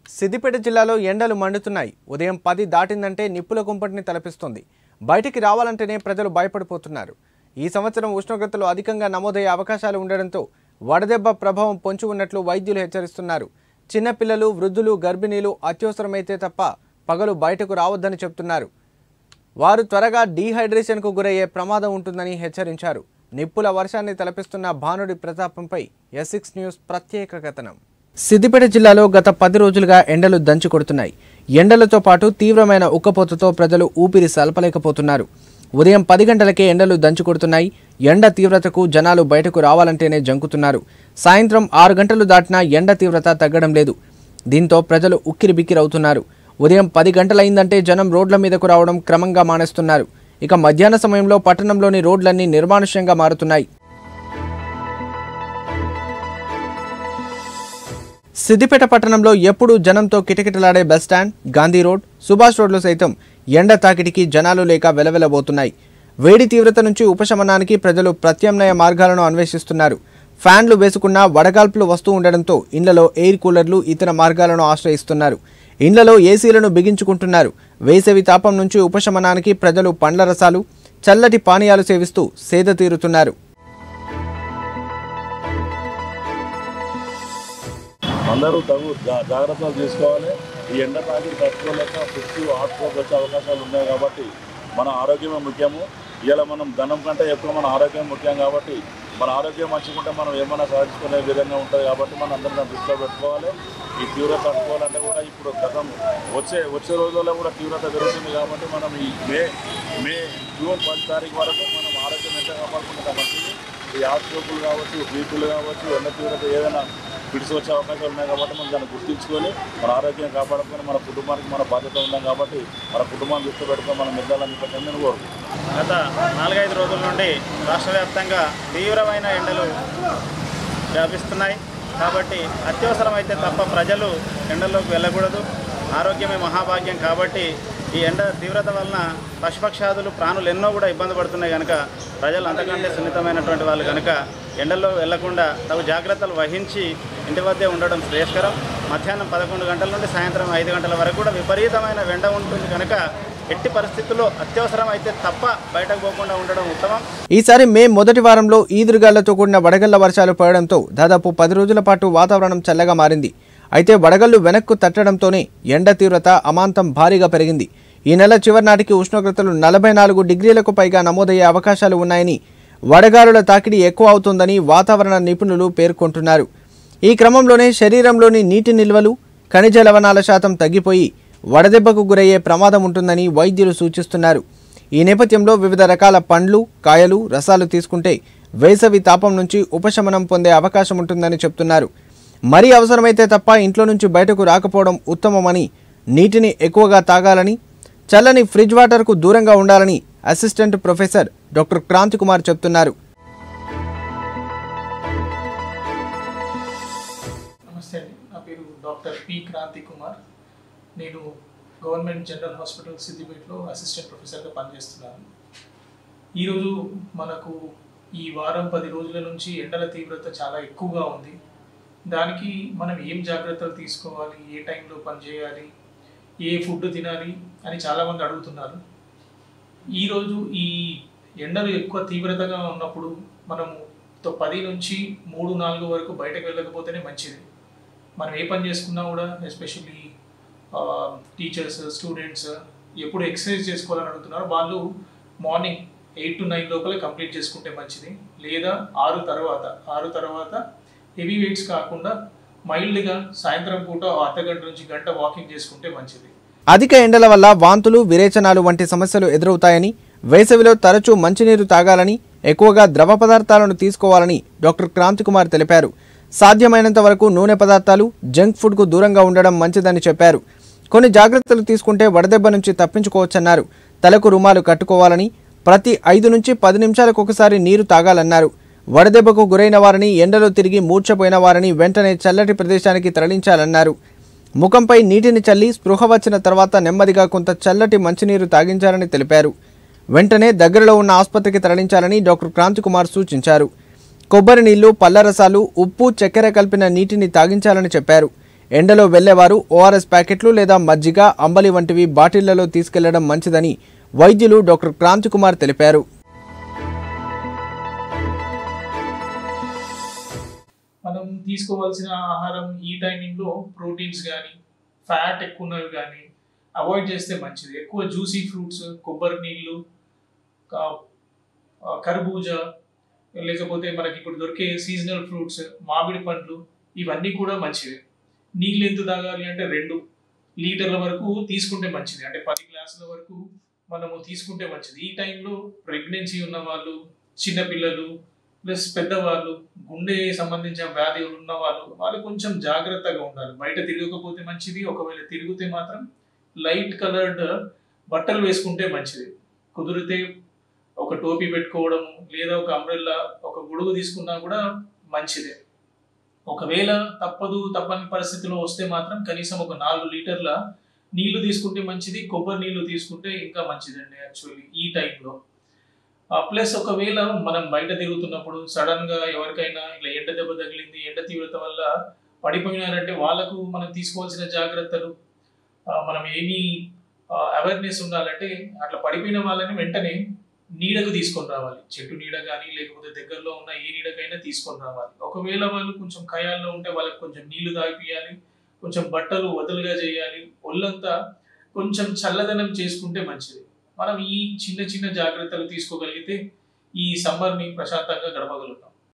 సిద్దిపేట జిల్లాలో ఎండలు మండుతున్నాయి ఉదయం పది దాటిందంటే నిప్పుల కుంపటిని తలపిస్తుంది బయటికి రావాలంటేనే ప్రజలు భయపడిపోతున్నారు ఈ సంవత్సరం ఉష్ణోగ్రతలు అధికంగా నమోదయ్యే అవకాశాలు ఉండడంతో వడదెబ్బ ప్రభావం పొంచి ఉన్నట్లు వైద్యులు హెచ్చరిస్తున్నారు చిన్నపిల్లలు వృద్ధులు గర్భిణీలు అత్యవసరమైతే తప్ప పగలు బయటకు రావద్దని చెప్తున్నారు వారు త్వరగా డీహైడ్రేషన్కు గురయ్యే ప్రమాదం ఉంటుందని హెచ్చరించారు నిప్పుల వర్షాన్ని తలపిస్తున్న భానుడి ప్రతాపంపై ఎస్ సిక్స్ న్యూస్ ప్రత్యేక కథనం సిద్దిపేట జిల్లాలో గత పది రోజులుగా ఎండలు దంచి కొడుతున్నాయి ఎండలతో పాటు తీవ్రమైన ఉక్కపోతతో ప్రజలు ఊపిరి సలపలేకపోతున్నారు ఉదయం పది గంటలకే ఎండలు దంచి కొడుతున్నాయి ఎండ తీవ్రతకు జనాలు బయటకు రావాలంటేనే జంకుతున్నారు సాయంత్రం ఆరు గంటలు దాటినా ఎండ తీవ్రత తగ్గడం లేదు దీంతో ప్రజలు ఉక్కిరి బిక్కిరవుతున్నారు ఉదయం పది గంటలైందంటే జనం రోడ్ల మీదకు రావడం క్రమంగా మానేస్తున్నారు ఇక మధ్యాహ్న సమయంలో పట్టణంలోని రోడ్లన్నీ నిర్మానుష్యంగా మారుతున్నాయి సిద్దిపేట పట్టణంలో ఎప్పుడూ జనంతో కిటకిటలాడే బస్టాండ్ గాంధీ రోడ్ సుభాష్ రోడ్లు సైతం ఎండ తాకిడికి జనాలు లేక వెలవెలబోతున్నాయి వేడి తీవ్రత నుంచి ఉపశమనానికి ప్రజలు ప్రత్యామ్నాయ మార్గాలను అన్వేషిస్తున్నారు ఫ్యాన్లు వేసుకున్న వడగాల్పులు వస్తూ ఉండడంతో ఇండ్లలో ఎయిర్ కూలర్లు ఇతర మార్గాలను ఆశ్రయిస్తున్నారు ఇండ్లలో ఏసీలను బిగించుకుంటున్నారు వేసవి తాపం నుంచి ఉపశమనానికి ప్రజలు పండ్ల రసాలు చల్లటి పానీయాలు సేవిస్తూ సేద తీరుతున్నారు అందరూ తగు జా- జాగ్రత్తలు తీసుకోవాలి ఈ ఎండ తాకిడి తట్టుకోలేక ఫుడ్స్ హాట్ స్ట్రోక్ వచ్చే అవకాశాలు ఉన్నాయి కాబట్టి మన ఆరోగ్యమే ముఖ్యము ఇలా మనం ధనం కంటే ఎక్కువ మన ఆరోగ్యం ముఖ్యం కాబట్టి మన ఆరోగ్యం మంచిగుంటే మనం ఏమైనా సాధించుకునే విధంగా ఉంటుంది కాబట్టి మనం అందరం దాన్ని దృష్టిలో పెట్టుకోవాలి ఈ తీవ్రత తట్టుకోవాలంటే కూడా ఇప్పుడు గతం వచ్చే వచ్చే రోజుల్లో కూడా తీవ్రత పెరుగుతుంది కాబట్టి మనం ఈ మే మే జూన్ పది తారీఖు వరకు మనం ఆరోగ్యం ఎంత కాపాడుకుంటే మంచిది ఈ హాట్ స్ట్రోకులు కావచ్చు బీపీలు కావచ్చు ఎండ తీవ్రత ఏదైనా పిడిసి వచ్చే అవకాశాలు ఉన్నాయి కాబట్టి మనం దాన్ని గుర్తించుకొని మన ఆరోగ్యం కాపాడుకొని మన కుటుంబానికి మన బాధ్యత ఉన్నాం కాబట్టి మన కుటుంబాన్ని దృష్టి పెట్టుకొని మనం మెద్దాలని చెప్పి నేను కోరుకుంటున్నాను గత నాలుగైదు రోజుల నుండి రాష్ట్ర వ్యాప్తంగా తీవ్రమైన ఎండలు వ్యాపిస్తున్నాయి కాబట్టి అత్యవసరమైతే తప్ప ప్రజలు ఎండల్లోకి వెళ్ళకూడదు ఆరోగ్యమే మహాభాగ్యం కాబట్టి ఈ ఎండ తీవ్రత వలన పశుపక్షాదులు ప్రాణులు ఎన్నో కూడా ఇబ్బంది పడుతున్నాయి కనుక ప్రజలు అంతకంటే సున్నితమైనటువంటి వాళ్ళు కనుక ఎండల్లో వెళ్లకుండా తగు జాగ్రత్తలు వహించి ఇంటి వద్దే ఉండడం శ్రేయస్కరం మధ్యాహ్నం పదకొండు గంటల నుండి సాయంత్రం ఐదు గంటల వరకు కూడా విపరీతమైన ఎండ ఉంటుంది కనుక ఎట్టి పరిస్థితుల్లో అత్యవసరం అయితే తప్ప బయటకు పోకుండా ఉండడం ఉత్తమం ఈసారి మే మొదటి వారంలో ఈదురుగాళ్లతో కూడిన వడగళ్ల వర్షాలు పడడంతో దాదాపు పది రోజుల పాటు వాతావరణం చల్లగా మారింది అయితే వడగళ్లు వెనక్కు తట్టడంతోనే ఎండ తీవ్రత అమాంతం భారీగా పెరిగింది ఈ నెల చివరి నాటికి ఉష్ణోగ్రతలు నలభై నాలుగు డిగ్రీలకు పైగా నమోదయ్యే అవకాశాలు ఉన్నాయని వడగాలుల తాకిడి ఎక్కువ అవుతుందని వాతావరణ నిపుణులు పేర్కొంటున్నారు ఈ క్రమంలోనే శరీరంలోని నీటి నిల్వలు ఖనిజ లవణాల శాతం తగ్గిపోయి వడదెబ్బకు గురయ్యే ప్రమాదం ఉంటుందని వైద్యులు సూచిస్తున్నారు ఈ నేపథ్యంలో వివిధ రకాల పండ్లు కాయలు రసాలు తీసుకుంటే వేసవి తాపం నుంచి ఉపశమనం పొందే అవకాశం ఉంటుందని చెప్తున్నారు మరీ అవసరమైతే తప్ప ఇంట్లో నుంచి బయటకు రాకపోవడం ఉత్తమమని నీటిని ఎక్కువగా తాగాలని చల్లని ఫ్రిడ్జ్ వాటర్కు దూరంగా ఉండాలని assistant professor doctor Kranti Kumar చెప్తున్నారు నమస్తే అండి నా పేరు డాక్టర్ పి క్రాంతి కుమార్ నేను గవర్నమెంట్ జనరల్ హాస్పిటల్ సిద్దిపేటలో అసిస్టెంట్ ప్రొఫెసర్గా పనిచేస్తున్నాను ఈరోజు మనకు ఈ వారం పది రోజుల నుంచి ఎండల తీవ్రత చాలా ఎక్కువగా ఉంది దానికి మనం ఏం జాగ్రత్తలు తీసుకోవాలి ఏ టైంలో పనిచేయాలి ఏ ఫుడ్ తినాలి అని చాలామంది అడుగుతున్నారు ఈరోజు ఈ ఎండలు ఎక్కువ తీవ్రతగా ఉన్నప్పుడు మనము తో పది నుంచి మూడు నాలుగు వరకు బయటకు వెళ్ళకపోతేనే మంచిది మనం ఏ పని చేసుకున్నా కూడా ఎస్పెషల్లీ టీచర్స్ స్టూడెంట్స్ ఎప్పుడు ఎక్సర్సైజ్ చేసుకోవాలని అడుగుతున్నారు వాళ్ళు మార్నింగ్ ఎయిట్ టు నైన్ లోపల కంప్లీట్ చేసుకుంటే మంచిది లేదా ఆరు తర్వాత ఆరు తర్వాత హెవీ వెయిట్స్ కాకుండా మైల్డ్గా సాయంత్రం పూట ఓ అర్ధ గంట నుంచి గంట వాకింగ్ చేసుకుంటే మంచిది అధిక ఎండల వల్ల వాంతులు విరేచనాలు వంటి సమస్యలు ఎదురవుతాయని వేసవిలో తరచూ మంచినీరు తాగాలని ఎక్కువగా ద్రవ పదార్థాలను తీసుకోవాలని డాక్టర్ క్రాంతి కుమార్ తెలిపారు సాధ్యమైనంత వరకు నూనె పదార్థాలు జంక్ ఫుడ్కు దూరంగా ఉండడం మంచిదని చెప్పారు కొన్ని జాగ్రత్తలు తీసుకుంటే వడదెబ్బ నుంచి తప్పించుకోవచ్చన్నారు తలకు రుమాలు కట్టుకోవాలని ప్రతి ఐదు నుంచి పది నిమిషాలకు ఒకసారి నీరు తాగాలన్నారు వడదెబ్బకు గురైన వారిని ఎండలో తిరిగి మూర్ఛపోయిన వారిని వెంటనే చల్లటి ప్రదేశానికి తరలించాలన్నారు ముఖంపై నీటిని చల్లి స్పృహ వచ్చిన తర్వాత నెమ్మదిగా కొంత చల్లటి మంచినీరు తాగించాలని తెలిపారు వెంటనే దగ్గరలో ఉన్న ఆసుపత్రికి తరలించాలని డాక్టర్ క్రాంతి కుమార్ సూచించారు కొబ్బరి నీళ్లు పళ్ళ రసాలు ఉప్పు చక్కెర కలిపిన నీటిని తాగించాలని చెప్పారు ఎండలో వెళ్లేవారు ఓఆర్ఎస్ ప్యాకెట్లు లేదా మజ్జిగ అంబలి వంటివి బాటిళ్లలో తీసుకెళ్లడం మంచిదని వైద్యులు డాక్టర్ క్రాంతి కుమార్ తెలిపారు మనం తీసుకోవాల్సిన ఆహారం ఈ టైమింగ్లో ప్రోటీన్స్ కానీ ఫ్యాట్ ఎక్కువ ఉన్నవి కానీ అవాయిడ్ చేస్తే మంచిది ఎక్కువ జ్యూసీ ఫ్రూట్స్ కొబ్బరి నీళ్ళు కా- ఆ, కర్బూజా లేకపోతే మనకి ఇప్పుడు దొరికే సీజనల్ ఫ్రూట్స్ మామిడి పండ్లు ఇవన్నీ కూడా మంచివి నీళ్ళు ఎంత తాగాలి అంటే రెండు లీటర్ల వరకు తీసుకుంటే మంచిది అంటే పది గ్లాసుల వరకు మనము తీసుకుంటే మంచిది ఈ టైంలో ప్రెగ్నెన్సీ ఉన్న వాళ్ళు చిన్నపిల్లలు ప్లస్ పెద్దవాళ్ళు గుండె సంబంధించిన వ్యాధులు ఉన్న వాళ్ళు వాళ్ళు కొంచెం జాగ్రత్తగా ఉండాలి బయట తిరగకపోతే మంచిది ఒకవేళ తిరిగితే మాత్రం లైట్ కలర్డ్ బట్టలు వేసుకుంటే మంచిది కుదిరితే ఒక టోపీ పెట్టుకోవడం లేదా ఒక అంబ్రెల్లా ఒక గొడుగు తీసుకున్నా కూడా మంచిదే ఒకవేళ తప్పదు తప్పని పరిస్థితిలో వస్తే మాత్రం కనీసం ఒక నాలుగు లీటర్ల నీళ్లు తీసుకుంటే మంచిది కొబ్బరి నీళ్లు తీసుకుంటే ఇంకా మంచిదండి యాక్చువల్లీ ఈ టైంలో ప్లస్ ఒకవేళ మనం బయట తిరుగుతున్నప్పుడు సడన్ గా ఎవరికైనా ఇలా ఎండ దెబ్బ తగిలింది ఎండ తీవ్రత వల్ల పడిపోయినారంటే వాళ్ళకు మనం తీసుకోవాల్సిన జాగ్రత్తలు ఆ, మనం ఏమి అవేర్నెస్ ఉండాలంటే అట్లా పడిపోయిన వాళ్ళని వెంటనే నీడకు తీసుకొని రావాలి చెట్టు నీడ కానీ లేకపోతే దగ్గరలో ఉన్న ఏ నీడకైనా తీసుకొని రావాలి ఒకవేళ వాళ్ళు కొంచెం ఖయాల్లో ఉంటే వాళ్ళకి కొంచెం నీళ్లు తాగిపియాలి కొంచెం బట్టలు వదులుగా చేయాలి ఒళ్ళంతా కొంచెం చల్లదనం చేసుకుంటే మంచిది మనం ఈ చిన్న చిన్న జాగ్రత్తలు తీసుకోగలిగితే ఈ సమ్మర్ని ప్రశాంతంగా గడపగలుగుతాం